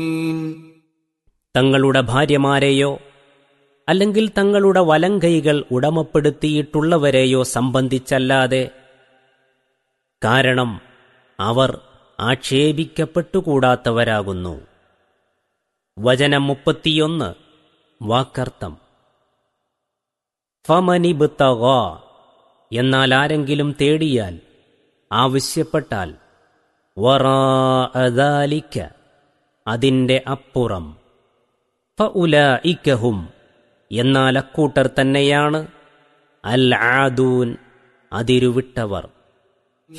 തങ്ങളുടെ ഭാര്യമാരെയോ അല്ലെങ്കിൽ തങ്ങളുടെ വലങ്കൈകൾ ഉടമപ്പെടുത്തിയിട്ടുള്ളവരെയോ സംബന്ധിച്ചല്ലാതെ കാരണം അവർ ആക്ഷേപിക്കപ്പെട്ടുകൂടാത്തവരാകുന്നു വചനം മുപ്പത്തിയൊന്ന് വാക്കർത്ഥം ഫമനിബുത്തഗ എന്നാൽ ആരെങ്കിലും തേടിയാൽ ആവശ്യപ്പെട്ടാൽ വറാഅദാലിക്ക അതിൻ്റെ അപ്പുറം ഫഉലായിക്കഹും എന്നാൽ അക്കൂട്ടർ തന്നെയാണ് അൽ ആദൂൻ അതിരുവിട്ടവർ